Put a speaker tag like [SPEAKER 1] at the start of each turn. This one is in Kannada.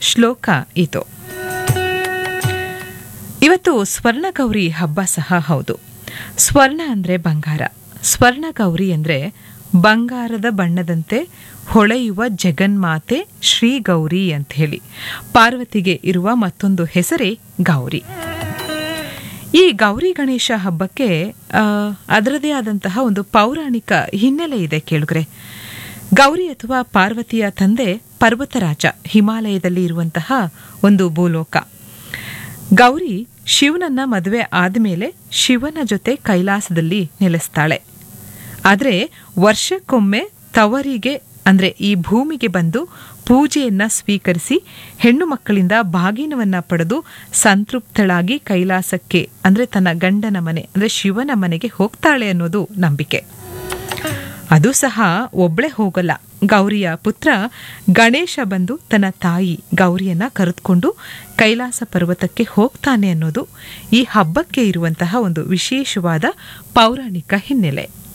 [SPEAKER 1] ಶ್ಲೋಕ ಇದು ಇವತ್ತು ಸ್ವರ್ಣಗೌರಿ ಹಬ್ಬ ಸಹ ಹೌದು ಸ್ವರ್ಣ ಅಂದರೆ ಬಂಗಾರ ಸ್ವರ್ಣಗೌರಿ ಅಂದರೆ ಬಂಗಾರದ ಬಣ್ಣದಂತೆ ಹೊಳೆಯುವ ಜಗನ್ಮಾತೆ ಶ್ರೀ ಗೌರಿ ಅಂತ ಹೇಳಿ ಪಾರ್ವತಿಗೆ ಇರುವ ಮತ್ತೊಂದು ಹೆಸರೇ ಗೌರಿ ಈ ಗೌರಿ ಗಣೇಶ ಹಬ್ಬಕ್ಕೆ ಆ, ಅದರದೇ ಆದಂತಹ ಒಂದು ಪೌರಾಣಿಕ ಹಿನ್ನೆಲೆ ಇದೆ ಕೇಳುಗ್ರೆ ಗೌರಿ ಅಥವಾ ಪಾರ್ವತಿಯ ತಂದೆ ಪರ್ವತರಾಜ ಹಿಮಾಲಯದಲ್ಲಿ ಇರುವಂತಹ ಒಂದು ಭೂಲೋಕ ಗೌರಿ ಶಿವನನ್ನ ಮದುವೆ ಆದಮೇಲೆ ಶಿವನ ಜೊತೆ ಕೈಲಾಸದಲ್ಲಿ ನೆಲೆಸ್ತಾಳೆ ಆದರೆ ವರ್ಷಕ್ಕೊಮ್ಮೆ ತವರಿಗೆ ಅಂದ್ರೆ ಈ ಭೂಮಿಗೆ ಬಂದು ಪೂಜೆಯನ್ನ ಸ್ವೀಕರಿಸಿ ಹೆಣ್ಣು ಮಕ್ಕಳಿಂದ ಬಾಗಿನವನ್ನ ಪಡೆದು ಸಂತೃಪ್ತಳಾಗಿ ಕೈಲಾಸಕ್ಕೆ ಅಂದ್ರೆ ತನ್ನ ಗಂಡನ ಮನೆ ಅಂದ್ರೆ ಶಿವನ ಮನೆಗೆ ಹೋಗ್ತಾಳೆ ಅನ್ನೋದು ನಂಬಿಕೆ ಅದು ಸಹ ಒಬ್ಳೆ ಹೋಗಲ್ಲ ಗೌರಿಯ ಪುತ್ರ ಗಣೇಶ ಬಂದು ತನ್ನ ತಾಯಿ ಗೌರಿಯನ್ನ ಕರೆದುಕೊಂಡು ಕೈಲಾಸ ಪರ್ವತಕ್ಕೆ ಹೋಗ್ತಾನೆ ಅನ್ನೋದು ಈ ಹಬ್ಬಕ್ಕೆ ಇರುವಂತಹ ಒಂದು ವಿಶೇಷವಾದ ಪೌರಾಣಿಕ ಹಿನ್ನೆಲೆ